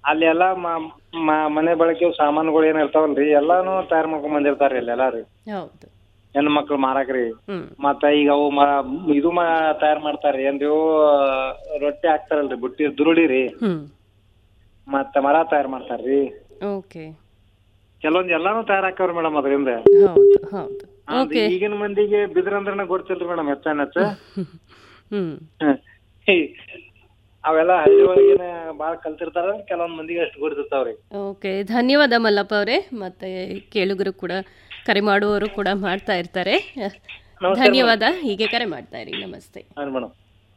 ಅಲ್ಲಿ ಎಲ್ಲಾ ಮ- ಮ- ಮನೆ ಬಳಕೆ ಸಾಮಾನುಗಳು ಏನ್ ಇರ್ತಾವಲ್ರಿ ಎಲ್ಲಾನು ತಯಾರ್ ಮಾಡ್ಕೊಂಡ್ ಬಂದಿರ್ತಾರ್ರಿ ಅಲ್ಲಿ ಎಲ್ಲಾ ರೀ ಹೌದು ಹೆಣ್ಣು ಮಕ್ಳು ಮಾರಾಕ್ರಿ ಹ್ಮ್ ಮತ್ತ ಈಗ ಅವು ಮ- ಇದು ಮಾ ತಯಾರ್ ಮಾಡ್ತಾರ್ರಿ ಏನ್ರಿ ಇವು ರೊಟ್ಟಿ ಹಾಕ್ತಾರಲ್ರಿ ಬುಟ್ಟಿ ದುರುಳಿ ರೀ ಹ್ಮ್ ಮತ್ತ ಮರ ತಯಾರ್ ಮಾಡ್ತಾರ್ರಿ ಓಕೆ ಕೆಲವೊಂದ್ ಎಲ್ಲಾನು ತಯಾರ್ ಹಾಕವ್ರಿ ಮೇಡಮ್ ಅದರಿಂದ ಹೌದು ಹೌದು ಓಕೆ ಈಗಿನ ಮಂದಿಗೆ ಬಿದಿರಂದ್ರನ ಗೊತ್ತಿಲ್ರಿ ಮೇಡಮ್ ಹೆಚ್ಚಾನ್ ಹೆಚ್ಚ ಹ್ಮ್ ಅವೆಲ್ಲ ಹಳ್ಳಿ ಒಳಗೇನ ಬಾಳ ಕಲ್ತಿರ್ತಾರ ಕೆಲವೊಂದ್ ಮಂದಿಗೆ ಅಷ್ಟು ಗೊತ್ತಿರ್ತಾವ್ರಿ ಓಕೆ ಧನ್ಯವಾದ ಮಲ್ಲಪ್ಪ ಅವರೇ ಮತ್ತೆ ಕೇಳುಗರು ಕೂಡ ಕರೆ ಮಾಡುವವರು ಕೂಡ ಮಾಡ್ತಾ ಇರ್ತಾರೆ ಧನ್ಯವಾದ ಹೀಗೆ ಕರೆ ಮಾಡ್ತಾ ಇರಿ ನಮಸ್ತೆ ಹಾಂ ಮೇಡಮ್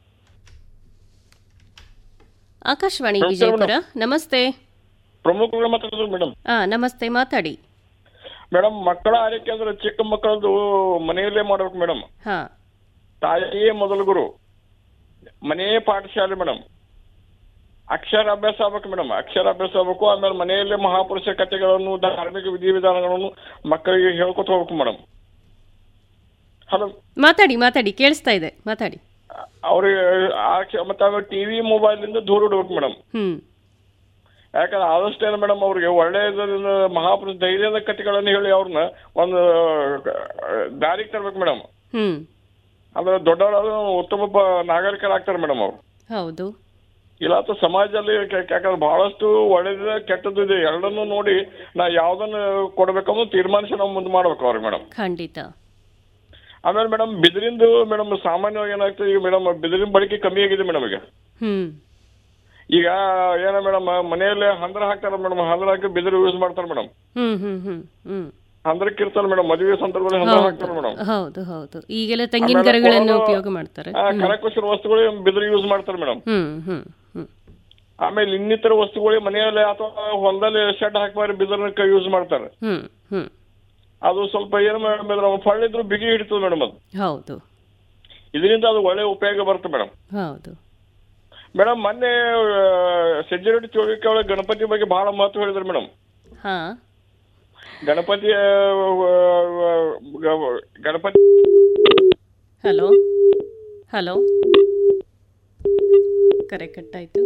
ಆಕಾಶವಾಣಿ ವಿಜಯಪುರ ನಮಸ್ತೆ ಪ್ರಮುಖರು ಮಾತಾಡಿದ್ರು ಮೇಡಮ್ ಆ ನಮಸ್ತೆ ಮಾತಾಡಿ ಮೇಡಮ್ ಮಕ್ಕಳ ಆರೈಕೆ ಅಂದ್ರೆ ಚಿಕ್ಕ ಮಕ್ಕಳದು ಮನೆಯಲ್ಲೇ ಮಾಡ್ಬೇಕು ಮೇಡಮ್ ಹಾ ತಾಯಿಯೇ ಮೊದಲ ಗುರು ಮನೆಯೇ ಪಾಠಶಾಲೆ ಮೇಡಮ್ ಅಕ್ಷರ ಅಭ್ಯಾಸ ಆಗ್ಬೇಕು ಮೇಡಮ್ ಅಕ್ಷರ ಅಭ್ಯಾಸ ಆಗ್ಬೇಕು ಆಮೇಲೆ ಮನೆಯಲ್ಲೇ ಮಹಾಪುರುಷ ಕಥೆಗಳನ್ನು ಧಾರ್ಮಿಕ ವಿಧಿವಿಧಾನಗಳನ್ನು ಮಕ್ಕಳಿಗೆ ಹೇಳ್ಕೊತ ಹೋಗ್ಬೇಕು ಮೇಡಮ್ ಹಲೋ ಮಾತಾಡಿ ಮಾತಾಡಿ ಕೇಳಿಸ್ತಾ ಇದೆ ಮಾತಾಡಿ ಅವ್ರಿಗೆ ಆ ಕ್ಷ- ಮತ್ತೆ ಆಮೇಲೆ ಟಿವಿ ಮೊಬೈಲಿಂದ ದೂರ ಇಡ್ಬೇಕು ಮೇಡಮ್ ಹ್ಮ್ ಯಾಕಂದ್ರೆ ಆದಷ್ಟು ಏನು ಮೇಡಮ್ ಅವ್ರಿಗೆ ಒಳ್ಳೆಯದರಿಂದ ಮಹಾಪುರುಷ ಧೈರ್ಯದ ಕಥೆಗಳನ್ನು ಹೇಳಿ ಅವ್ರನ್ನ ಒಂದು ದಾರಿಗೆ ತರ್ಬೇಕು ಮೇಡಮ್ ಹ್ಮ್ ಅಂದ್ರೆ ದೊಡ್ಡವರಾದ ಉತ್ತಮ ಪ- ನಾಗರಿಕರಾಗ್ತಾರೆ ಮೇಡಮ್ ಅವ್ರು ಹೌದು ಇಲ್ಲ ಅಥವಾ ಸಮಾಜದಲ್ಲಿ ಕೆ- ಯಾಕಂದ್ರೆ ಬಹಳಷ್ಟು ಒಳ್ಳೇದಿದೆ ಕೆಟ್ಟದ್ದು ಇದೆ ಎರಡನ್ನೂ ನೋಡಿ ನಾ ಯಾವ್ದನ್ನ ಕೊಡ್ಬೇಕನ್ನೋ ತೀರ್ಮಾನಿಸಿ ನಾವು ಮುಂದೆ ಮಾಡ್ಬೇಕು ಅವ್ರಿಗೆ ಮೇಡಮ್ ಖಂಡಿತ ಆಮೇಲೆ ಮೇಡಮ್ ಬಿದಿರಿಂದು ಮೇಡಮ್ ಸಾಮಾನ್ಯವಾಗಿ ಏನಾಗ್ತದೆ ಈಗ ಮೇಡಮ್ ಬಿದಿರಿನ ಬಳಕೆ ಕಮ್ಮಿ ಆಗಿದೆ ಮೇಡಮ್ ಈಗ ಹ್ಮ್ ಈಗ ಏನ ಮೇಡಮ್ ಮನೆಯಲ್ಲೇ ಹಂದ್ರ ಹಾಕ್ತಾರ ಮೇಡಮ್ ಹಂದ್ರ ಹಾಕಿ ಬಿದಿರು ಯೂಸ್ ಮಾಡ್ತಾರೆ ಮೇಡಮ್ ಹ್ಮ್ ಹ್ಮ್ ಹ್ಮ್ ಹ್ಮ್ ಹಂದ್ರಕ್ಕೆ ಇರ್ತಾರೆ ಮೇಡಮ್ ಮದುವೆ ಸಂದರ್ಭದಲ್ಲಿ ಹಂದ್ರ ಹೌದು ಹಾಕ್ತಾರೆ ಮೇಡಮ್ ಹೌದು ಹೌದು ಈಗೆಲ್ಲ ತೆಂಗಿನ ಗರಿಗಳನ್ನು ಉಪಯೋಗ ಮಾಡ್ತಾರೆ ಕರಕುಶಲ ವಸ್ತುಗಳು ಬಿದಿರು ಯೂಸ್ ಮಾಡ್ತಾರೆ ಮೇಡಮ್ ಹ್ಮ್ ಹ್ಮ್ ಹ್ಮ್ ಆಮೇಲೆ ಇನ್ನಿತರ ವಸ್ತುಗಳು ಮನೆಯಲ್ಲೇ ಅಥವಾ ಹೊಲದಲ್ಲಿ ಶೆಡ್ ಹಾಕಿ ಬಿದಿರನ್ನ ಯೂಸ್ ಮಾಡ್ತಾರೆ ಹ್ಮ್ ಹ್ಮ್ ಅದು ಸ್ವಲ್ಪ ಏನು ಮೇಡಮ್ ಫಳ್ಳಿದ್ರು ಬಿಗಿ ಹಿಡಿತದೆ ಮೇಡಮ್ ಅದು ಹೌದು ಇದರಿಂದ ಅದು ಒಳ್ಳೆ ಉಪಯೋಗ ಬರುತ್ತೆ ಮೇಡಮ್ ಹೌದು ಮೇಡಮ್ ಮೊನ್ನೆ ಸೆಜ್ಜರಡಿ ಚೋಳಿಕೆ ಒಳಗೆ ಗಣಪತಿ ಬಗ್ಗೆ ಬಹಳ ಮಹತ್ವ ಹೇಳಿದ್ರು ಮೇಡಮ್ ಹಾ ಗಣಪತಿ ಆ, ಆ, ಗಣಪತಿ ಹಲೋ ಹಲೋ ಕರೆ ಕಟ್ಟಾಯಿತು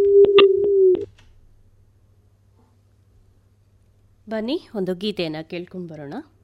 ಬನ್ನಿ ಒಂದು ಗೀತೆಯನ್ನು ಕೇಳ್ಕೊಂಡು ಬರೋಣ